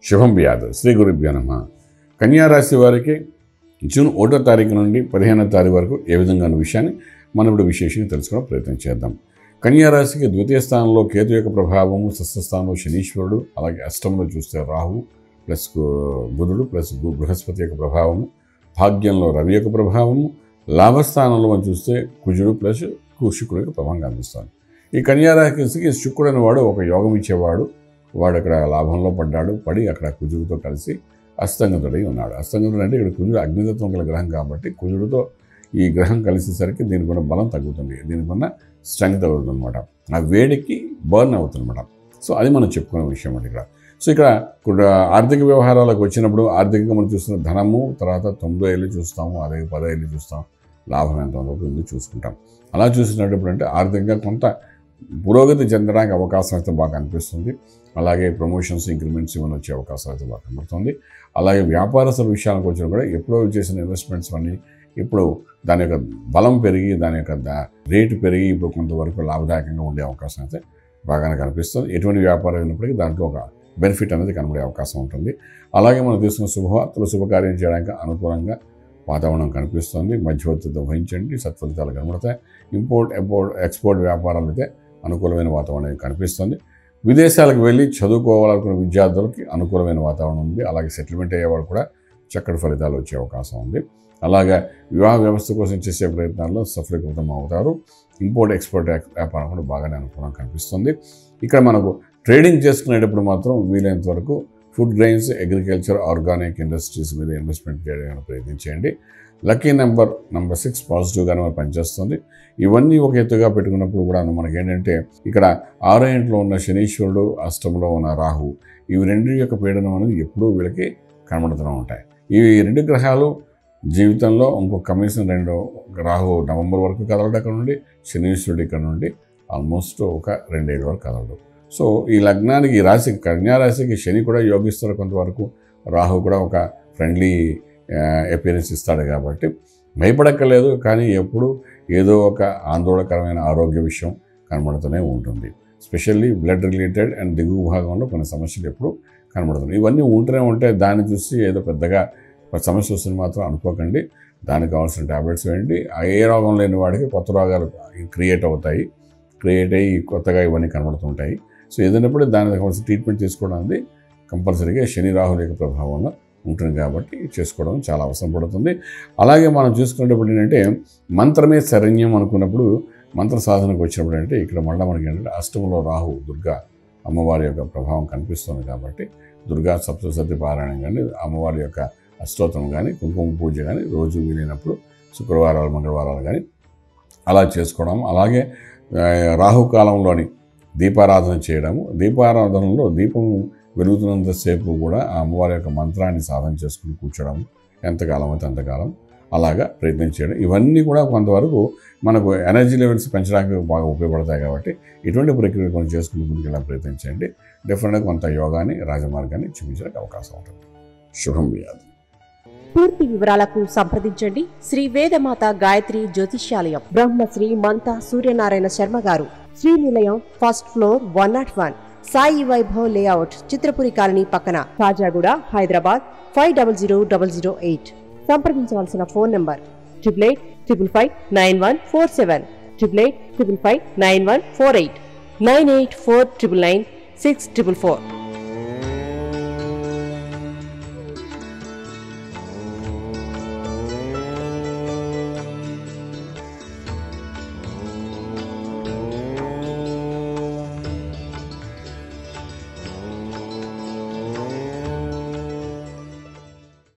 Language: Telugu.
శుభం వ్యాధ శ్రీ గురుభ్యో నమ కన్యా రాశి వారికి జూన్ ఒకటో తారీఖు నుండి పదిహేనో తారీఖు వరకు ఏ విధంగా అన్న విషయాన్ని మనం ఇప్పుడు విశేషంగా తెలుసుకోవడం ప్రయత్నం చేద్దాం కన్యా రాశికి ద్వితీయ స్థానంలో కేతు యొక్క ప్రభావము షష్ఠ స్థానంలో శనీశ్వరుడు అలాగే అష్టంలో చూస్తే రాహు ప్లస్ బుధుడు ప్లస్ గు- బృహస్పతి యొక్క ప్రభావము భాగ్యంలో రవి యొక్క ప్రభావము లాభస్థానంలో మనం చూస్తే కుజుడు ప్లస్ కు- శుక్రుడు యొక్క ప్రభావం కనిపిస్తుంది ఈ కన్యా రాశికి శుక్రుడు అనేవాడు ఒక యోగం ఇచ్చేవాడు వాడు అక్కడ లాభంలో పడ్డాడు పడి అక్కడ కుజుడితో కలిసి అస్తంగతుడై ఉన్నాడు అస్తంగతుడు అంటే ఇక్కడ కుజుడు అగ్నితత్వం గల గ్రహం కాబట్టి కుజుడితో ఈ గ్రహం కలిసేసరికి దీనికి ఉన్న బలం తగ్గుతుంది దీనికి ఉన్న స్ట్రెంగ్త్ అవుతుంది అనమాట ఆ వేడికి బర్న్ అవుతుంది అనమాట సో అది మనం చెప్పుకునే విషయం అండి ఇక్కడ సో ఇక్కడ ఇప్పుడు ఆర్థిక వ్యవహారాలకు వచ్చినప్పుడు ఆర్థికంగా మనం చూస్తున్న ధనము తర్వాత తొమ్మిదో ఏళ్ళు చూస్తాము అదే పదో ఏళ్ళు చూస్తాం లాభం ఎంత ఉందో ఉంది చూసుకుంటాం అలా చూసినప్పుడు అంటే ఆర్థికంగా కొంత పురోగతి చెందడానికి అవకాశం అయితే బాగా కనిపిస్తుంది అలాగే ప్రమోషన్స్ ఇంక్రిమెంట్స్ ఇవన్నీ వచ్చే అవకాశం అయితే బాగా కనబడుతుంది అలాగే వ్యాపారస్తుల విషయానికి వచ్చినా కూడా ఎప్పుడో చేసిన ఇన్వెస్ట్మెంట్స్ అన్నీ ఇప్పుడు దాని యొక్క బలం పెరిగి దాని యొక్క దా- రేటు పెరిగి ఇప్పుడు కొంతవరకు లాభదాయకంగా ఉండే అవకాశం అయితే బాగానే కనిపిస్తుంది ఎటువంటి వ్యాపారం అయినప్పటికీ దాంట్లో ఒక బెనిఫిట్ అనేది కనబడే అవకాశం ఉంటుంది అలాగే మనం తీసుకున్న శుభవార్తలు శుభకార్యం చేయడానికి అనుకూలంగా వాతావరణం కనిపిస్తుంది మధ్యవర్తితో వహించండి సత్ఫలితాలు కనబడతాయి ఇంపోర్ట్ ఎపోర్ట్ ఎక్స్పోర్ట్ వ్యాపారాలు అయితే అనుకూలమైన వాతావరణం కనిపిస్తుంది విదేశాలకు వెళ్ళి చదువుకోవాలనుకున్న విద్యార్థులకి అనుకూలమైన వాతావరణం ఉంది అలాగే సెటిల్మెంట్ అయ్యేవాళ్ళు కూడా చక్కటి ఫలితాలు వచ్చే అవకాశం ఉంది అలాగే వివాహ వ్యవస్థ కోసం చేసే ప్రయత్నాల్లో సఫలీకృతం అవుతారు ఇంపోర్ట్ ఎక్స్పోర్ట్ వ్యాపారం కూడా బాగానే అనుకూలంగా కనిపిస్తుంది ఇక్కడ మనకు ట్రేడింగ్ చేసుకునేటప్పుడు మాత్రం వీలైనంత వరకు food grains agriculture organic industries మీద ఇన్వెస్ట్మెంట్ చేయడానికి ప్రయత్నించండి లక్కీ నెంబర్ నెంబర్ సిక్స్ పాజిటివ్గానే మనకు పనిచేస్తుంది ఇవన్నీ ఒక ఎత్తుగా పెట్టుకున్నప్పుడు కూడా మనకి ఏంటంటే ఇక్కడ ఆరో ఇంట్లో ఉన్న శనీశ్వరుడు అష్టంలో ఉన్న రాహు ఇవి రెండు యొక్క పీడనం అనేది ఎప్పుడూ వీళ్ళకి కనబడుతూ ఉంటాయి ఈ రెండు గ్రహాలు జీవితంలో ఇంకో కమిషన్ రెండు రాహు నవంబర్ వరకు కదలడు అక్కడ నుండి శనీశ్వరుడు ఇక్కడ నుండి ఆల్మోస్ట్ ఒక రెండేళ్ళ వరకు కదలడు సో ఈ లగ్నానికి ఈ రాశికి కన్యా రాశికి శని కూడా యోగిస్తారు కొంతవరకు రాహు కూడా ఒక ఫ్రెండ్లీ అపియరెన్స్ ఇస్తాడు కాబట్టి భయపడక్కర్లేదు కానీ ఎప్పుడు ఏదో ఒక ఆందోళనకరమైన ఆరోగ్య విషయం కనబడుతూనే ఉంటుంది స్పెషల్లీ బ్లడ్ రిలేటెడ్ అండ్ దిగువ భాగంలో కొన్ని సమస్యలు ఎప్పుడు కనబడుతున్నాయి ఇవన్నీ ఉంటూనే ఉంటే దాన్ని చూసి ఏదో పెద్దగా ఒక సమస్య వస్తుంది మాత్రం అనుకోకండి దానికి కావాల్సిన ట్యాబ్లెట్స్ వేయండి ఆ ఏ రోగం లేని వాడికి కొత్త రోగాలు క్రియేట్ అవుతాయి క్రియేట్ అయ్యి కొత్తగా ఇవన్నీ కనబడుతుంటాయి సో ఏదైనప్పుడు దానికి కావాల్సిన ట్రీట్మెంట్ తీసుకోవడం అనేది కంపల్సరీగా శని రాహుల యొక్క ప్రభావంలో ఉంటుంది కాబట్టి చేసుకోవడం చాలా అవసరం పడుతుంది అలాగే మనం చూసుకునేటప్పుడు ఏంటంటే మంత్రమే శరణ్యం అనుకున్నప్పుడు మంత్ర సాధనకు వచ్చినప్పుడు అంటే ఇక్కడ మళ్ళీ మనకి ఏంటంటే అష్టమంలో రాహు దుర్గా అమ్మవారి యొక్క ప్రభావం కనిపిస్తుంది కాబట్టి దుర్గా సప్తసతి పారాయణం కానీ అమ్మవారి యొక్క అష్టోత్తరం కానీ కుంకుమ పూజ కానీ రోజు వీలైనప్పుడు శుక్రవారాలు మంగళవారాలు కానీ అలా చేసుకోవడం అలాగే ఆ, రాహుకాలంలోని దీపారాధన చేయడము దీపారాధనలో దీపం వెలుగుతున్నంతసేపు కూడా ఆ అమ్మవారి యొక్క మంత్రాన్ని సాధన చేసుకుని కూర్చోవడం ఎంతకాలం అయితే అంతకాలం అలాగా ప్రయత్నం చేయడం ఇవన్నీ కూడా కొంతవరకు మనకు ఎనర్జీ లెవెల్స్ పెంచడానికి బాగా ఉపయోగపడతాయి కాబట్టి ఇటువంటి ప్రక్రియ కొన్ని చేసుకుని ముందుకెళ్ళే ప్రయత్నం చేయండి డెఫినెట్గా కొంత యోగాని రాజమార్గాన్ని చూపించడానికి అవకాశం ఉంటుంది శుభం వ్యాధి పూర్తి వివరాలకు సంప్రదించండి శ్రీ వేదమాత గాయత్రి జ్యోతిష్యాలయం Brahmasri మంతా Suryanarayana Sharma garu Shri Nilayam first floor one nought one Sai Vaibhav layout Chitrapuri colony పక్కన Khajaguda Hyderabad five double zero double zero eight సంప్రదించవలసిన phone number triple eight triple five nine one four seven triple eight triple five nine one four eight nine eight four triple nine six triple four